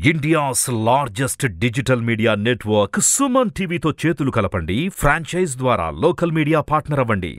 India's largest digital media network Suman టీవీతో చేతులు కలపండి ఫ్రాంచైజ్ ద్వారా లోకల్ మీడియా పార్ట్నర్ అవ్వండి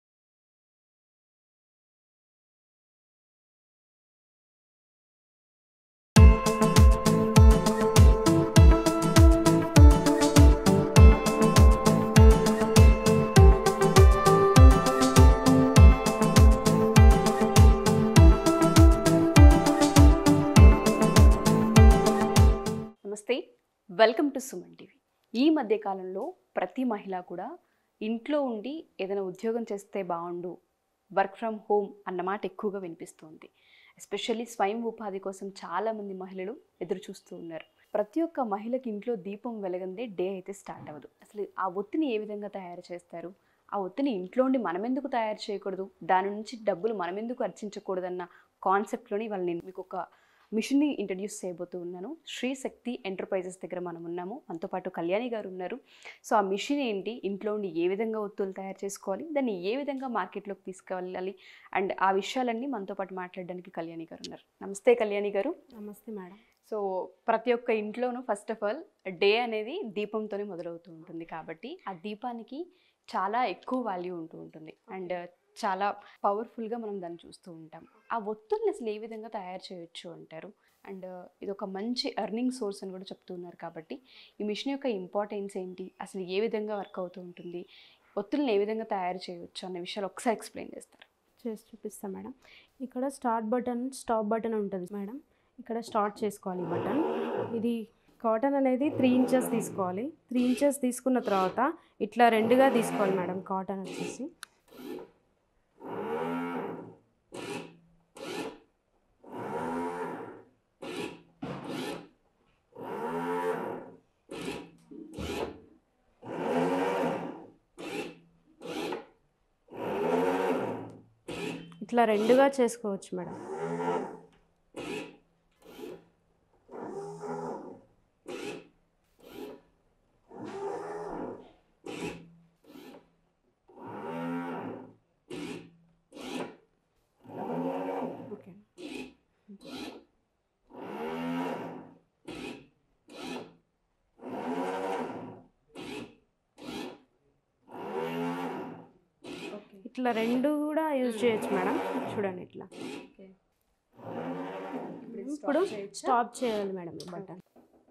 నమస్తే వెల్కమ్ టు సుమన్ టీవీ ఈ మధ్య కాలంలో ప్రతి మహిళ కూడా ఇంట్లో ఉండి ఏదైనా ఉద్యోగం చేస్తే బాగుండు వర్క్ ఫ్రమ్ హోమ్ అన్నమాట ఎక్కువగా వినిపిస్తుంది ఎస్పెషల్లీ స్వయం ఉపాధి కోసం చాలామంది మహిళలు ఎదురు చూస్తూ ఉన్నారు ప్రతి ఒక్క మహిళకి ఇంట్లో దీపం వెలగందే డే అయితే స్టార్ట్ అవ్వదు అసలు ఆ ఒత్తిని ఏ విధంగా తయారు చేస్తారు ఆ ఒత్తిని ఇంట్లో ఉండి మనం ఎందుకు తయారు చేయకూడదు దాని నుంచి డబ్బులు మనం ఎందుకు అర్జించకూడదన్న కాన్సెప్ట్లోని వాళ్ళు నేను మీకు ఒక మిషన్ని ఇంట్రడ్యూస్ చేయబోతూ ఉన్నాను శ్రీ శక్తి ఎంటర్ప్రైజెస్ దగ్గర మనం ఉన్నాము మనతో పాటు కళ్యాణి గారు ఉన్నారు సో ఆ మిషన్ ఏంటి ఇంట్లో ఉండి ఏ విధంగా ఒత్తులు తయారు చేసుకోవాలి దాన్ని ఏ విధంగా మార్కెట్లోకి తీసుకెళ్ళాలి అండ్ ఆ విషయాలన్నీ మనతో పాటు మాట్లాడడానికి కళ్యాణి గారు ఉన్నారు నమస్తే కళ్యాణి గారు నమస్తే మేడం సో ప్రతి ఒక్క ఇంట్లోనూ ఫస్ట్ ఆఫ్ ఆల్ డే అనేది దీపంతోనే మొదలవుతూ ఉంటుంది కాబట్టి ఆ దీపానికి చాలా ఎక్కువ వాల్యూ ఉంటూ ఉంటుంది అండ్ చాలా పవర్ఫుల్గా మనం దాన్ని చూస్తూ ఉంటాం ఆ ఒత్తుల్ని అసలు ఏ విధంగా తయారు చేయొచ్చు అంటారు అండ్ ఇది ఒక మంచి ఎర్నింగ్ సోర్స్ అని కూడా చెప్తున్నారు కాబట్టి ఈ మిషన్ యొక్క ఇంపార్టెన్స్ ఏంటి అసలు ఏ విధంగా వర్క్ అవుతూ ఉంటుంది ఒత్తుల్ని ఏ విధంగా తయారు చేయొచ్చు అనే విషయాలు ఒకసారి ఎక్స్ప్లెయిన్ చేస్తారు చేసి చూపిస్తాం మేడం ఇక్కడ స్టార్ట్ బటన్ స్టాప్ బటన్ ఉంటుంది మేడం ఇక్కడ స్టార్ట్ చేసుకోవాలి ఈ బటన్ ఇది కాటన్ అనేది త్రీ ఇంచెస్ తీసుకోవాలి త్రీ ఇంచెస్ తీసుకున్న తర్వాత ఇట్లా రెండుగా తీసుకోవాలి మేడం కాటన్ వచ్చేసి ఇట్లా రెండుగా చేసుకోవచ్చు మేడం ఓకే ఇట్లా రెండు కూడా యూజ్ చేయొచ్చు మేడం చూడండి ఇట్లా ఇప్పుడు స్టాప్ చేయాలి మేడం ఈ బటన్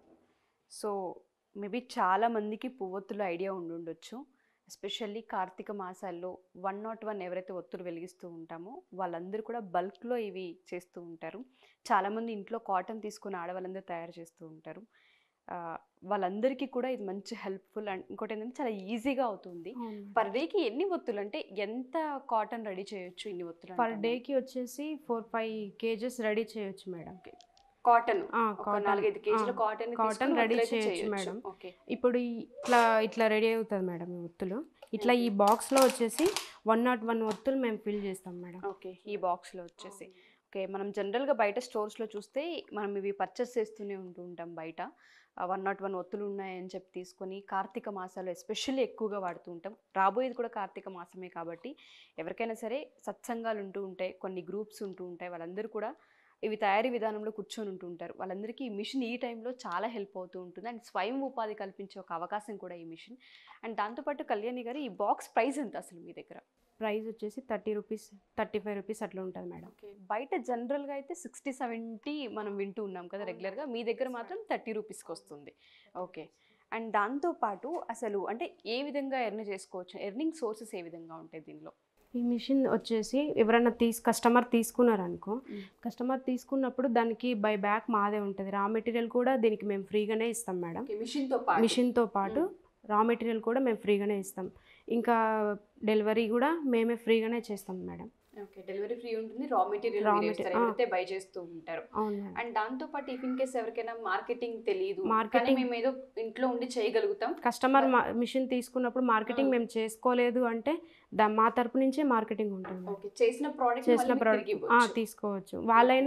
సో మేబీ చాలా మందికి పువ్వొత్తులు ఐడియా ఉండి ఉండొచ్చు ఎస్పెషల్లీ కార్తీక మాసాల్లో వన్ నాట్ వన్ ఎవరైతే ఒత్తులు వెలిగిస్తూ ఉంటామో వాళ్ళందరూ కూడా బల్క్లో ఇవి చేస్తూ ఉంటారు చాలామంది ఇంట్లో కాటన్ తీసుకుని ఆడవాళ్ళందరూ తయారు చేస్తూ ఉంటారు ఆ, వాళ్ళందరికీ కూడా ఇది మంచి హెల్ప్ఫుల్ అండ్ ఇంకోటి ఏంటంటే చాలా ఈజీగా అవుతుంది పర్ డేకి ఎన్ని ఒత్తులు అంటే ఎంత కాటన్ రెడీ చేయొచ్చు ఇన్ని ఒత్తులు పర్ డేకి వచ్చేసి ఫోర్ ఫైవ్ కేజెస్ రెడీ చేయొచ్చు మేడం కాటన్ ఆ, ఒక cotton. నాలుగైదు కేజీల ఆ, కాటన్ cotton ready చేయొచ్చు మేడం. ఓకే ఇప్పుడు ఈ- ఇట్లా ఇట్లా రెడీ అవుతుంది మేడం ఈ ఒత్తులు ఇట్లా ఈ బాక్స్లో వచ్చేసి వన్ నాట్ వన్ ఒత్తులు మేము ఫిల్ చేస్తాం మేడం ఓకే ఈ బాక్స్లో వచ్చేసి ఓకే మనం జనరల్గా బయట స్టోర్స్లో చూస్తే మనం ఇవి పర్చేస్ చేస్తూనే ఉంటూ ఉంటాం బయట వన్ నాట్ వన్ ఒత్తులు ఉన్నాయని చెప్పి తీసుకొని కార్తీక మాసాలు ఎస్పెషల్లీ ఎక్కువగా వాడుతూ ఉంటాం రాబోయేది కూడా కార్తీక మాసమే కాబట్టి ఎవరికైనా సరే సత్సంగాలు ఉంటూ ఉంటాయి కొన్ని గ్రూప్స్ ఉంటూ ఉంటాయి వాళ్ళందరూ కూడా ఇవి తయారీ విధానంలో కూర్చొని ఉంటూ ఉంటారు వాళ్ళందరికీ ఈ మిషన్ ఈ టైంలో చాలా హెల్ప్ అవుతూ ఉంటుంది అండ్ స్వయం ఉపాధి కల్పించే ఒక అవకాశం కూడా ఈ మిషన్ అండ్ దాంతోపాటు కళ్యాణి గారు ఈ బాక్స్ ప్రైస్ ఎంత అసలు మీ దగ్గర ప్రైస్ వచ్చేసి thirty rupees thirty five rupees అట్లా ఉంటుంది మేడం ఓకే బయట జనరల్గా అయితే సిక్స్టీ సెవెంటీ మనం వింటూ ఉన్నాం కదా రెగ్యులర్గా మీ దగ్గర మాత్రం థర్టీ రూపీస్కి వస్తుంది ఓకే అండ్ దాంతోపాటు అసలు అంటే ఏ విధంగా ఎర్న్ చేసుకోవచ్చు ఎర్నింగ్ సోర్సెస్ ఏ విధంగా ఉంటాయి దీనిలో ఈ మిషన్ వచ్చేసి ఎవరైనా తీసు కస్టమర్ తీసుకున్నారనుకో Mm. కస్టమర్ తీసుకున్నప్పుడు దానికి బై బ్యాక్ మాదే ఉంటుంది రా మెటీరియల్ కూడా దీనికి మేము ఫ్రీగానే ఇస్తాం మేడం మిషన్తో మిషన్తో పాటు రా మెటీరియల్ కూడా మేము ఫ్రీగానే ఇస్తాం ఇంకా డెలివరీ కూడా మేమే ఫ్రీగానే చేస్తాం మేడం ఓకే డెలివరీ ఫ్రీ ఉంటుంది రా మెటీరియల్ Raw మీరు material, ఇస్తారు, ఎవరైతే బై చేస్తూ ఉంటారు అవును మేడం అండ్ దాంతో పాటు ఇఫ్ ఇన్ కేస్ ఎవరికైనా మార్కెటింగ్ తెలియదు కానీ Marketing- మేము ఏదో ఇంట్లో ఉండి చేయగలుగుతాం కస్టమర్ మిషన్ తీసుకున్నప్పుడు మార్కెటింగ్ Mm. మేము చేసుకోలేదు అంటే దా మా తరపు నుంచే మార్కెటింగ్ ఉంటుంది మేడం. ఓకే చేసిన ప్రోడక్ట్ చేసిన ప్రోడక్ట్ తీసుకోవచ్చు వాళ్ళైనా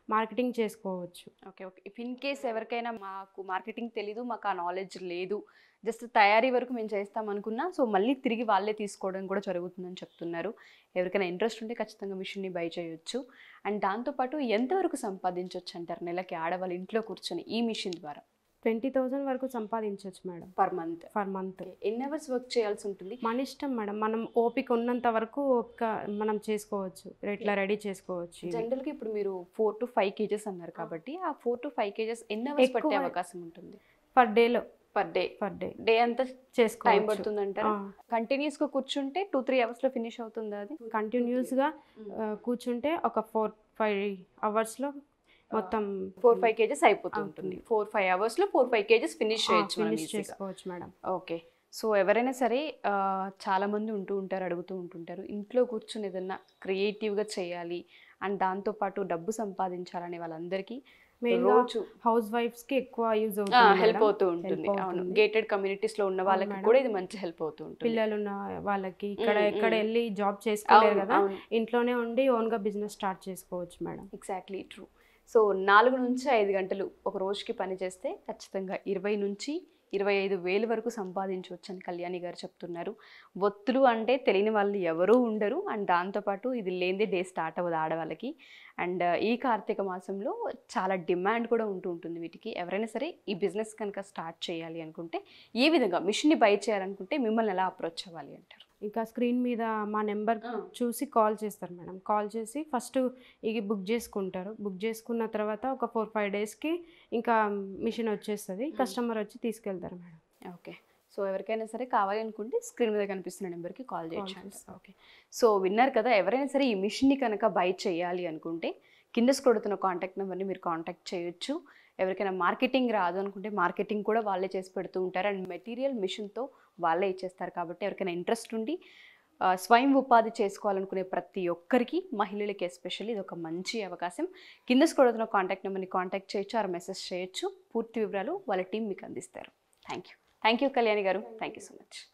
మార్కెటింగ్ చేసుకోవచ్చు okay okay if in case ఎవరికైనా మాకు మార్కెటింగ్ తెలీదు మాకు ఆ నాలెడ్జ్ లేదు జస్ట్ తయారీ వరకు మేము చేస్తాం అనుకున్నా సో మళ్ళీ తిరిగి వాళ్ళే తీసుకోవడం కూడా జరుగుతుందని చెప్తున్నారు ఎవరికైనా ఇంట్రెస్ట్ ఉంటే ఖచ్చితంగా మిషన్ని బై చేయొచ్చు అండ్ దాంతోపాటు ఎంతవరకు సంపాదించవచ్చు అంటారు నెలకి ఆడవాళ్ళు ఇంట్లో కూర్చొని ఈ మిషన్ ద్వారా ట్వంటీ థౌజండ్ వరకు సంపాదించవచ్చు madam per month per month ఎన్ని అవర్స్ వర్క్ చేయాల్సి ఉంటుంది మన ఇష్టం మేడం మనం ఓపిక ఉన్నంత వరకు ఓపిక మనం చేసుకోవచ్చు ఇట్లా రెడీ చేసుకోవచ్చు ఇవి. జనరల్గా ఇప్పుడు మీరు ఫోర్ టు ఫైవ్ కేజెస్ అన్నారు కాబట్టి ఆ ఫోర్ టు ఫైవ్ కేజెస్ ఎన్ని అవర్స్ పట్టే ఎక్కువ- అవకాశం ఉంటుంది పర్ డేలో per day per day day అంతా టైం చేసుకోవచ్చు పడుతుంది అంటారా కంటిన్యూస్ గా కూర్చుంటే టూ త్రీ అవర్స్ లో ఫినిష్ అవుతుందా అది కంటిన్యూస్గా కూర్చుంటే ఒక ఫోర్ ఫైవ్ అవర్స్లో మొత్తం ఫోర్ ఫైవ్ కేజెస్ అయిపోతూ ఉంటుంది ఫోర్ ఫైవ్ అవర్స్ లో ఫోర్ ఫైవ్ కేజెస్ ఫినిష్ చేయొచ్చు మనం ఫినిష్ easy గా. చేసుకోవచ్చు మేడం ఓకే సో ఎవరైనా సరే ఆ, చాలా మంది ఉంటూ ఉంటారు అడుగుతూ ఉంటుంటారు ఇంట్లో కూర్చుని ఏదన్నా క్రియేటివ్గా చేయాలి అండ్ దాంతోపాటు డబ్బు సంపాదించాలనే వాళ్ళందరికీ మెయిన్గా రోజు హౌస్ వైఫ్స్కి ఎక్కువ యూజ్ అవుతుంది హెల్ప్ మేడం. అవుతూ ఉంటుంది Help అవును అవుతుంది. గేటెడ్ కమ్యూనిటీస్ లో ఉన్న వాళ్ళకి మేడం. కూడా ఇది మంచి హెల్ప్ అవుతూ ఉంటుంది పిల్లలు ఉన్న వాళ్ళకి ఇక్కడ మ్మ్, ఎక్కడ మ్మ్. వెళ్ళి జాబ్ చేసుకోలేరు అవును, కదా అవును. ఇంట్లోనే ఉండి ఓన్గా బిజినెస్ స్టార్ట్ చేసుకోవచ్చు మేడం ఎగ్జాక్ట్లీ ట్రూ సో నాలుగు నుంచి ఐదు గంటలు ఒక రోజుకి పని చేస్తే ఖచ్చితంగా ఇరవై నుంచి ఇరవై ఐదు వేలు వరకు సంపాదించవచ్చు అని కళ్యాణి గారు చెప్తున్నారు ఒత్తులు అంటే తెలియని వాళ్ళు ఎవరూ ఉండరు అండ్ దాంతోపాటు ఇది లేనిదే డే స్టార్ట్ అవ్వదు ఆడవాళ్ళకి అండ్ ఈ కార్తీక మాసంలో చాలా డిమాండ్ కూడా ఉంటూ ఉంటుంది వీటికి ఎవరైనా సరే ఈ బిజినెస్ కనుక స్టార్ట్ చేయాలి అనుకుంటే ఏ విధంగా మిషన్ని బై చేయాలనుకుంటే మిమ్మల్ని ఎలా అప్రోచ్ అవ్వాలి అంటారు ఇంకా స్క్రీన్ మీద మా నెంబర్ చూసి కాల్ చేస్తారు మేడం కాల్ చేసి ఫస్ట్ ఇది బుక్ చేసుకుంటారు బుక్ చేసుకున్న తర్వాత ఒక ఫోర్ ఫైవ్ డేస్కి ఇంకా మిషన్ వచ్చేస్తుంది కస్టమర్ వచ్చి తీసుకెళ్తారు మేడం ఓకే సో ఎవరికైనా సరే కావాలి అనుకుంటే స్క్రీన్ మీద కనిపిస్తున్న నెంబర్కి కాల్ చేయొచ్చు Call అంటారు. చేస్తాం. ఓకే సో విన్నారు కదా ఎవరైనా సరే ఈ మిషన్ని కనుక బై చేయాలి అనుకుంటే కింద కొడుతున్న కాంటాక్ట్ నెంబర్ని మీరు కాంటాక్ట్ చేయొచ్చు ఎవరికైనా మార్కెటింగ్ రాదు అనుకుంటే మార్కెటింగ్ కూడా వాళ్ళే చేసి పెడుతూ ఉంటారు అండ్ మెటీరియల్ మిషన్తో వాళ్ళే ఇచ్చేస్తారు కాబట్టి ఎవరికైనా ఇంట్రెస్ట్ ఉండి ఆ, స్వయం ఉపాధి చేసుకోవాలనుకునే ప్రతి ఒక్కరికి మహిళలకి ఎస్పెషల్లీ ఇది ఒక మంచి అవకాశం కింద కొడుతున్న కాంటాక్ట్ నెంబర్ని కాంటాక్ట్ చేయొచ్చు ఆర్ మెసేజ్ చేయొచ్చు పూర్తి వివరాలు వాళ్ళ టీం మీకు అందిస్తారు thank you thank you Kalyani గారు థ్యాంక్ యూ సో మచ్